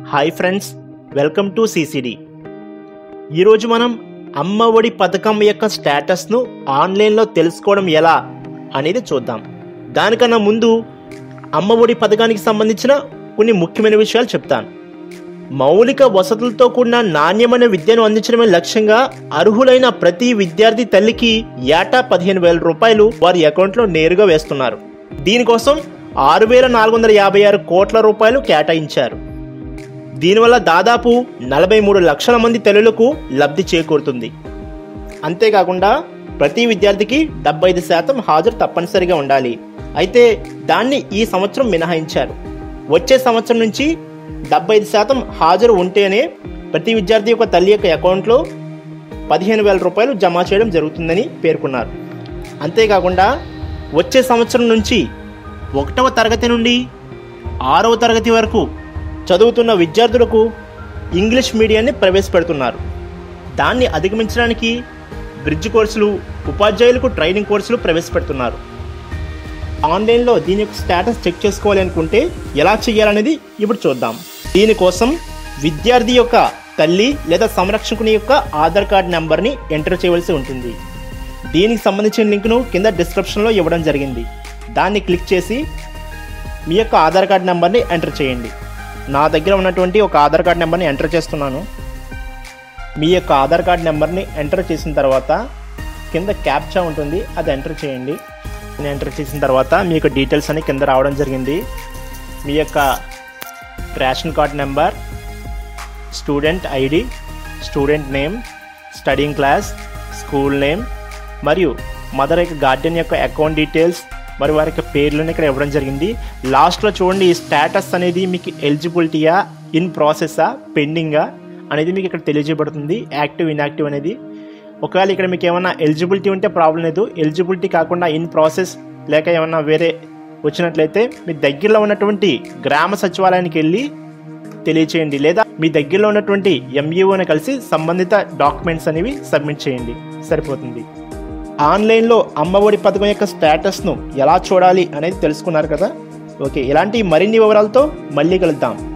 hi friends welcome to CCD ఈరోజు మనం అమ్మ ఒడి పథకం యొక్క స్టేటస్ను ఆన్లైన్లో తెలుసుకోవడం ఎలా అనేది చూద్దాం దానికన్నా ముందు అమ్మ ఒడి పథకానికి సంబంధించిన కొన్ని ముఖ్యమైన విషయాలు చెప్తాను మౌలిక వసతులతో కూడిన నాణ్యమైన విద్యను అందించడమే లక్ష్యంగా అర్హులైన ప్రతి విద్యార్థి తల్లికి ఏటా పదిహేను వేల రూపాయలు వారి అకౌంట్లో నేరుగా వేస్తున్నారు దీనికోసం ఆరు వేల నాలుగు వందల యాభై ఆరు కోట్ల రూపాయలు కేటాయించారు దీనివల్ల దాదాపు నలభై మూడు లక్షల మంది తల్లులకు లబ్ధి చేకూరుతుంది అంతేకాకుండా ప్రతి విద్యార్థికి డెబ్బై ఐదు శాతం హాజరు తప్పనిసరిగా ఉండాలి అయితే దాన్ని ఈ సంవత్సరం మినహాయించారు వచ్చే సంవత్సరం నుంచి డెబ్బై ఐదు శాతం హాజరు ఉంటేనే ప్రతి విద్యార్థి యొక్క తల్లి యొక్క అకౌంట్లో పదిహేను వేల రూపాయలు జమ చేయడం జరుగుతుందని పేర్కొన్నారు అంతేకాకుండా వచ్చే సంవత్సరం నుంచి ఒకటవ తరగతి నుండి ఆరవ తరగతి వరకు చదువుతున్న విద్యార్థులకు ఇంగ్లీష్ మీడియాన్ని ప్రవేశపెడుతున్నారు దాన్ని అధిగమించడానికి బ్రిడ్జ్ కోర్సులు ఉపాధ్యాయులకు ట్రైనింగ్ కోర్సులు ప్రవేశపెడుతున్నారు ఆన్లైన్లో దీని యొక్క స్టేటస్ చెక్ చేసుకోవాలి అనుకుంటే ఎలా చేయాలనేది ఇప్పుడు చూద్దాం దీనికోసం విద్యార్థి యొక్క తల్లి లేదా సంరక్షకుని యొక్క ఆధార్ కార్డ్ నెంబర్ని ఎంటర్ చేయవలసి ఉంటుంది దీనికి సంబంధించిన లింక్ను కింద డిస్క్రిప్షన్లో ఇవ్వడం జరిగింది దాన్ని క్లిక్ చేసి మీ యొక్క ఆధార్ కార్డ్ నెంబర్ని ఎంటర్ చేయండి నా దగ్గర ఉన్నటువంటి ఒక ఆధార్ కార్డ్ నెంబర్ని ఎంటర్ చేస్తున్నాను మీ యొక్క ఆధార్ కార్డ్ నెంబర్ని ఎంటర్ చేసిన తర్వాత కింద క్యాప్చా ఉంటుంది అది ఎంటర్ చేయండి నేను ఎంటర్ చేసిన తర్వాత మీ యొక్క డీటెయిల్స్ అన్ని కింద రావడం జరిగింది మీ యొక్క ration card number student ID student name studying class school name మరియు మదర్ యొక్క గార్డెన్ యొక్క అకౌంట్ డీటెయిల్స్ మరి వారి యొక్క పేర్లను ఇక్కడ ఇవ్వడం జరిగింది లాస్ట్లో చూడండి ఈ స్టేటస్ అనేది మీకు ఎలిజిబిలిటీయా ఇన్ ప్రాసెసా పెండింగా అనేది మీకు ఇక్కడ తెలియజేయబడుతుంది యాక్టివ్ ఇన్యాక్టివ్ అనేది ఒకవేళ ఇక్కడ మీకు ఏమైనా ఎలిజిబిలిటీ ఉంటే ప్రాబ్లం లేదు ఎలిజిబిలిటీ కాకుండా ఇన్ ప్రాసెస్ లేక ఏమన్నా వేరే వచ్చినట్లయితే మీ దగ్గరలో ఉన్నటువంటి గ్రామ సచివాలయానికి వెళ్ళి తెలియచేయండి లేదా మీ దగ్గరలో ఉన్నటువంటి ఎంఈఓని కలిసి సంబంధిత డాక్యుమెంట్స్ అనేవి సబ్మిట్ చేయండి సరిపోతుంది ఆన్లైన్లో అమ్మఒడి పథకం యొక్క స్టేటస్ను ఎలా చూడాలి అనేది తెలుసుకున్నారు కదా ఓకే ఇలాంటి మరిన్ని వివరాలతో మళ్ళీ కలుద్దాం